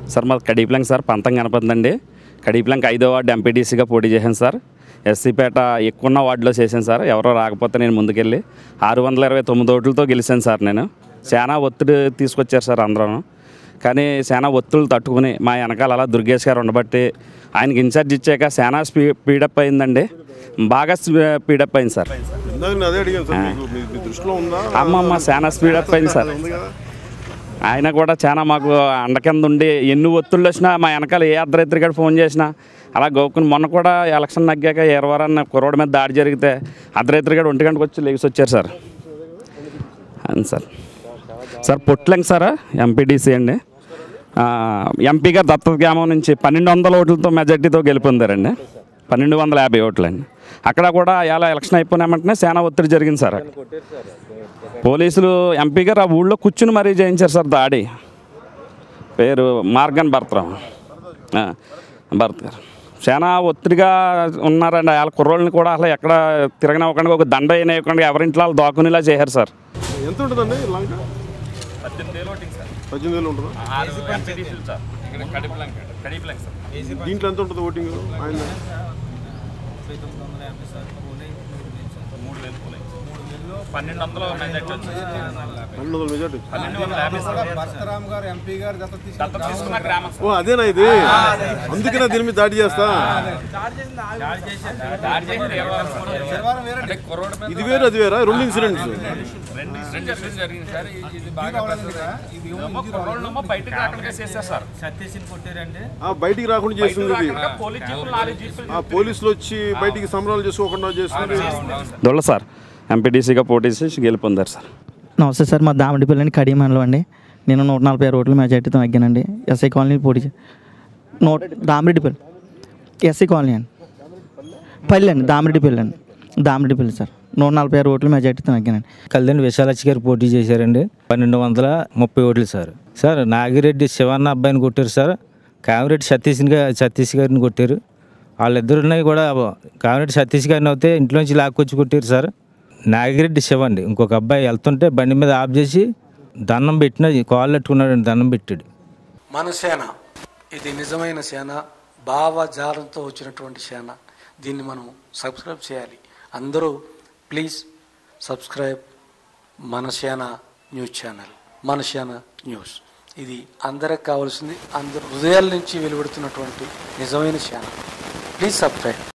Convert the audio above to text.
Sir మాది కడీప్లంక్ sir పంతం గణపతి కడీప్లంక్ ఐదో వార్డు ఎంపీటీసీగా పోటీ చేశాను సార్ ఎస్సీపేట ఎక్కువ ఉన్న వార్డులో చేశాను సార్ ఎవరో రాకపోతే నేను ముందుకెళ్ళి ఆరు వందల ఇరవై తొమ్మిది ఓట్లతో గెలిచాను సార్ నేను చాలా ఒత్తిడి తీసుకొచ్చారు సార్ అందరూ కానీ చాలా ఒత్తిళ్ళు తట్టుకుని మా వెనకాల అలా దుర్గేష్ గారు ఉండబట్టి ఆయనకి ఇన్ఛార్జ్ ఇచ్చాక చాలా స్పీ స్పీడప్ అయిందండి బాగా స్పీడప్ అయింది సార్ ఇందాక నేను అదే అడిగాను సార్ మీకు మీ- మీ దృష్టిలో ఉందా అమ్మమ్మ చాలా స్పీడప్ అయింది సార్ ఉంది కదా ఆయన కూడా చాలా మాకు అండ కింద ఉండి ఎన్ని ఒత్తిళ్ళు వచ్చినా మా వెనకాల ఏ అర్ధరాత్రి గడు ఫోన్ చేసినా అలా గోకుని మొన్న కూడా ఎలక్షన్ నగ్గాక ఇరవరన్న కుర్రోడి మీద దాడి జరిగితే అర్ధరాత్రి గడు ఒంటి గంటకు వచ్చి లేచి వచ్చారు సార్ అవును సార్ సార్ పొట్లంగ్ సార్ ఎంపీడీసీ అండి ఆ, ఎంపీ గారు దత్తత గ్రామం నుంచి పన్నెండు వందల ఓట్లతో మెజార్టీతో గెలుపొందారండి పన్నెండు వందల యాభై ఓట్లండి అక్కడ కూడా ఎలా ఎలక్షన్ అయిపోయినామంటేనే చాలా ఒత్తిడి జరిగింది సార్ అక్కడ. పోలీసులు ఎంపీ గారు ఆ ఊళ్ళో కూర్చుని మరీ చేయించారు సార్ దాడి పేరు మార్గన్ భర్తరావు ఆ, భరత్ గారు చాలా ఒత్తిడిగా ఉన్నారండి వాళ్ళ కుర్రోళ్ళని కూడా అసలు ఎక్కడ తిరగనివ్వకుండా ఒక దండ వేయనివ్వకుండా ఎవరింట్లో వాళ్ళు దాక్కునేలా చేశారు సార్ ఎంత ఉంటుందండి లంక పద్దెనిమిది వేలు ఉంటుందా దీంట్లో ఎంత ఉంటుంది ఓటింగ్ ఆయన పన్నెండు వందల పన్నెండు వందల మెజార్టీ పరశురామ్ గారు ఎంపీ గారు దత్తత తీసుకున్న గ్రామం ఓ అదేనా ఇది అందుకనే దీని మీద దాడి చేస్తా శనివారం వేరే ఇది వేరు అది వేరా రెండు ఇన్సిడెంట్స్ బయటకు రాకుండా చేశారు సార్ ఆ బయటికి రాకుండా చేస్తుంది ఇది ఆ పోలీసులు వచ్చి బయటికి సంబరాలు చేసుకోకుండా చేస్తుంది దొల్ల సార్ ఎంపీటీసీగా పోటీ చేసి గెలుపొందారు సార్ నమస్తే సార్ మా దామడిపల్లి అండి కడియమండలం అండి నేను నూట నలభై ఆరు ఓట్ల మెజార్టీతో అగ్గానండి ఎస్ఐ కాలనీ పోటీ చే- నూట దామిరెడ్డిపల్లి ఎస్ఐ కాలనీ అండి పల్లి అండి దామిరెడ్డిపల్లి అండి దామిరెడ్డిపల్లి సార్ నూట నలభై ఆరు ఓట్ల మెజార్టీతో అగ్గానండి కళ్యాణ్ విశాలచ్చి గారు పోటీ చేశారండి పన్నెండు వందల ముప్పై ఓట్లు సార్ సార్ నాగిరెడ్డి శివన్న అబ్బాయిని కొట్టారు సార్ కామిరెడ్డి సతీష్ గా సతీష్ గారిని కొట్టారు వాళ్ళిద్దరుని కూడా కామిరెడ్డి సతీష్ గారిని అయితే ఇంట్లోంచి లాక్కొచ్చి కొట్టారు సార్ నాగిరెడ్డి శివ అండి ఇంకొక అబ్బాయి వెళ్తుంటే బండి మీద ఆఫ్ చేసి దండం పెట్టిన కాళ్ళు పెట్టుకున్నాడు దండం పెట్టాడు మన సేన ఇది నిజమైన సేన భావజాలంతో వచ్చినటువంటి సేన దీన్ని మనం సబ్స్క్రైబ్ చేయాలి అందరూ ప్లీజ్ సబ్స్క్రైబ్ మన సేన న్యూస్ ఛానల్ మన సేన న్యూస్ ఇది అందరికి కావాల్సింది అందరు హృదయాల నుంచి వెలువడుతున్నటువంటి నిజమైన సేన ప్లీజ్ సబ్స్క్రైబ్